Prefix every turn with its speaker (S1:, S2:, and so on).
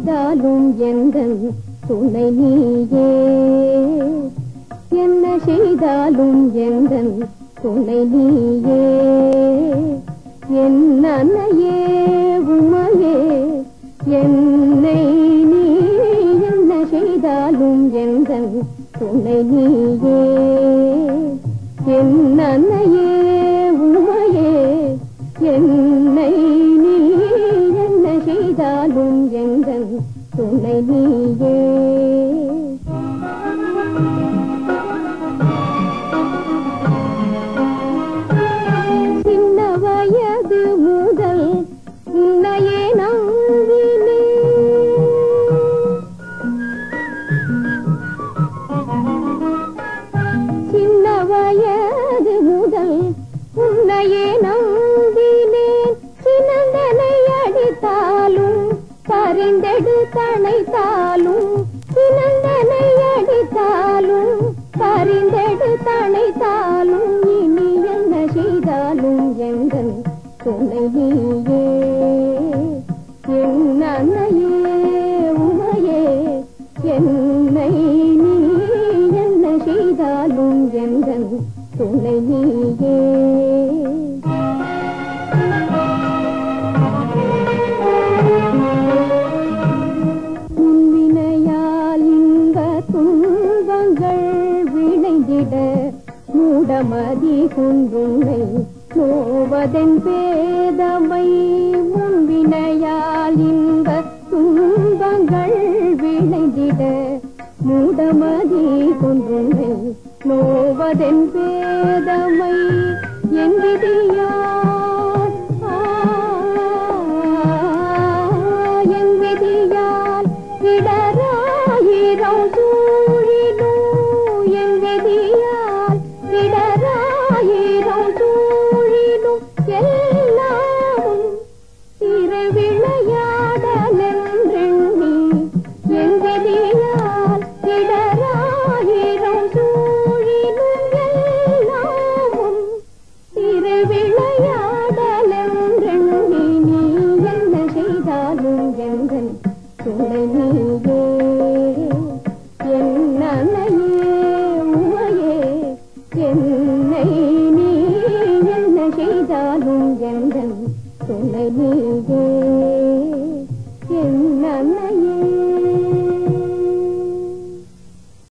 S1: செய்தாலும் எந்தன் துணை நீயே என்ன செய்தாலும் எந்தன் துணை நீயே என் அன்னையே உமையே என்னை நீ என்ன செய்தாலும் எந்தன் துணை நீயே என் அன்னையே உமையே என்னை நீ என்ன செய்தாலும் எந்தன் துணை நீயே சின்ன வயது முதல் உன்னையே நம்பினேன் சின்ன வயது முதல் உன்னையே நம்பினேன் சினந்தனை அடித்தாலும் பரிந்தெடு தணைத்தாலும் சினந்தனை அடித்தாலும் பரிந்தெடு தணைத்தாலும் இனி என்ன செய்தாலும் எங்கள் துணை நீயே என் அன்னையே உமையே என்னை நீ என்ன செய்தாலும் எங்கள் துணை நீயே முன்வினையால் இன்ப துன்பங்கள் விளைந்திட மூடமதி குன்றுனை நோவதன் பேதமை முன்வினையால் இன்ப துன்பங்கள் விளைந்திட மூடமதி குன்றுனை நோவதன் பேதமை என் விதியால் ஆ, என் விதியால் இடராயிரம் சூழிலும் என் விதியால் இடராயிரம் சூழிலும் எல்லாமும் திருவிளையாடலென்றெண்ணி என் விதியால் இடராயிரம் சூழிலும் எல்லாமும் திருவிளையாடலென்றெண்ணி நீ என்ன செய்தாலும் எங்கள் துணை நீயே என் அன்னையே உமையே என்னை நீ என்ன செய்தாலும் எங்கள் துணை நீயே